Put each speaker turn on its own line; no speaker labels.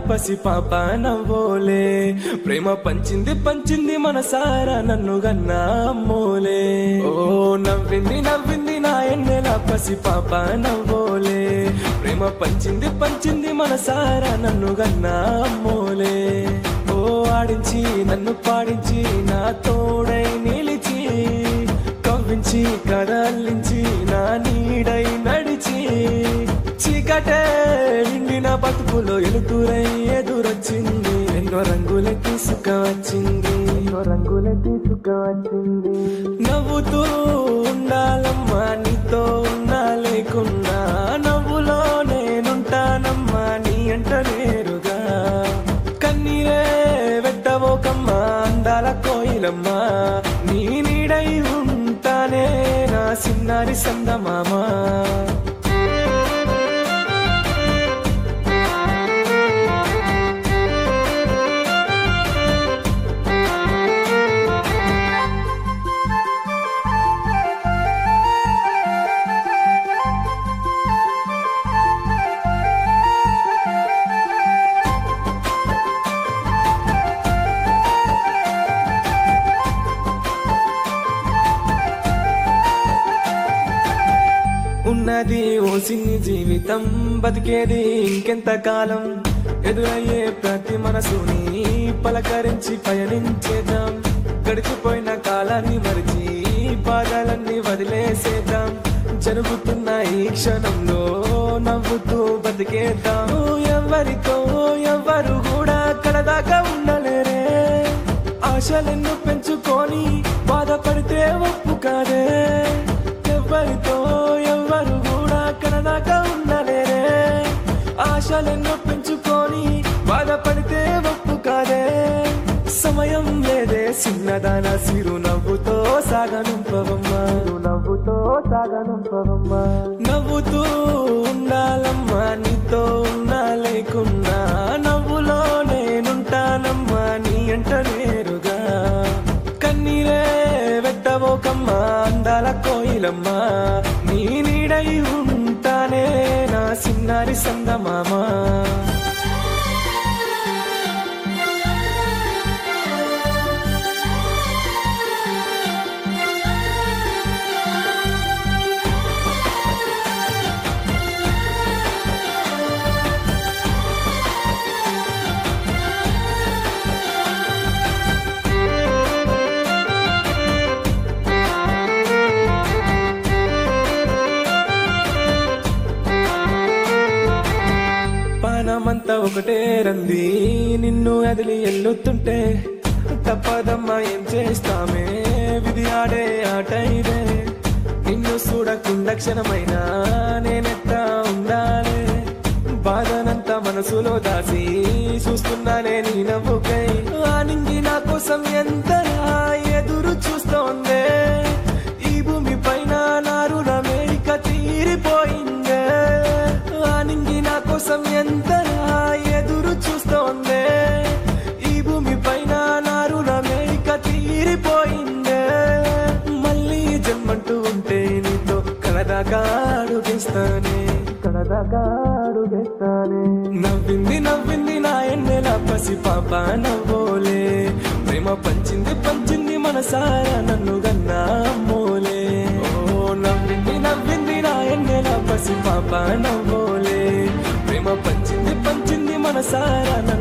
పసి పాప నవ్వోలే ప్రేమ పంచింది పంచింది మనసారా నన్ను గన్నా అమ్మోలే ఓ నవ్వింది నవ్వింది నా ఎన్నెల పసి పాప నవ్వోలే ప్రేమ పంచింది పంచింది మనసారా నన్ను గన్నా అమ్మోలే ఓ ఆడించి నన్ను పాడించి నా తోడై నిలిచి కవ్వించి కదలించి నా నీడై నడిచి చీకటే నిండిన బతుకులో ఎలుతురై ఎదురొచ్చింది ఎన్నో రంగుల తీసుకువచ్చింది ఎన్నో రంగుల తీసుకువచ్చింది నవ్వుతూ ఉండాలమ్మా నీతో ఉన్నా లేకున్నా నవ్వులో నేనుంటానమ్మా నీ అంట నేరుగా కన్నీరే వెట్టవోకమ్మా అందాల కోయిలమ్మా నీ నీడై ఉంటానే నా సిన్నారి సందమామా ఉన్నది ఓ సిన్ని జీవితం బతికేది ఇంకెంత కాలం ఎదురయ్యే ప్రతి మనసుని పలకరించి పయనించేద్దాం గడిచిపోయిన కాలాన్ని మరిచి బాధలన్నీ వదిలేసేద్దాం జరుగుతున్న ఈ క్షణంలో నవ్వుతూ బతికేద్దాం ఎవరితో ఎవరు కూడా కడదాకా ఉండలేరే ఆశలెన్ను పెంచుకొని బాధపడితే ఒప్పు కాదే ఎవరితో ఎవరు కూడా కడదాకా ఉండలేరే ఆశలెన్నో పెంచుకొని బాధపడితే ఒప్పు కాదే సమయం లేదే చిన్నదాన సిరు నవ్వుతో సాగనుంపవమ్మా నవ్వుతో సాగనుంపవమ్మా నవ్వుతూ ఉండాలమ్మా నీతో ఉన్నా లేకున్నా నవ్వులో నేనుంటానమ్మా నీ అంట నేరుగా కన్నీరే వెట్టవోకమ్మా అందాల కోయిలమ్మా నీ నీడై ఉంటానే నా సిన్నారి సందమామా పానమంతా ఒకటే రంది నిన్ను అదిలి ఎల్లుతుంటే తప్పదమ్మా ఏం చేస్తామే విధి ఆడే ఆట ఇదే నిన్ను చూడకుండా క్షణమైనా నేనెట్టా ఉండాలే బాధనంతా మనసులో దాసి చూస్తున్నానే నీ నవ్వుకై ఆనింగి నా కోసం ఎంత ఎదురు చూస్తోందే ఈ భూమి పైన నారు మేరిక తీరిపోయిందే ఆనింగి నా కోసం ఎంత ఎదురు చూస్తోందే ఈ భూమి పైన నారు మేరిక తీరిపోయిందే మళ్ళీ జన్మంటూ ఉంటే నీతో కలదాకా అడుగేస్తానే కలదాకా అడుగేస్తానే నవ్వింది నవ్వింది నా ఎన్నెల పసి పాప నవ్వోలే ప్రేమ పంచింది పంచింది మనసారా నన్ను గన్నా అమ్మోలే ఓ నవ్వింది నవ్వింది నా ఎన్నెల పసి పాప నవ్వోలే ప్రేమ పంచింది పంచింది మనసారా నన్ను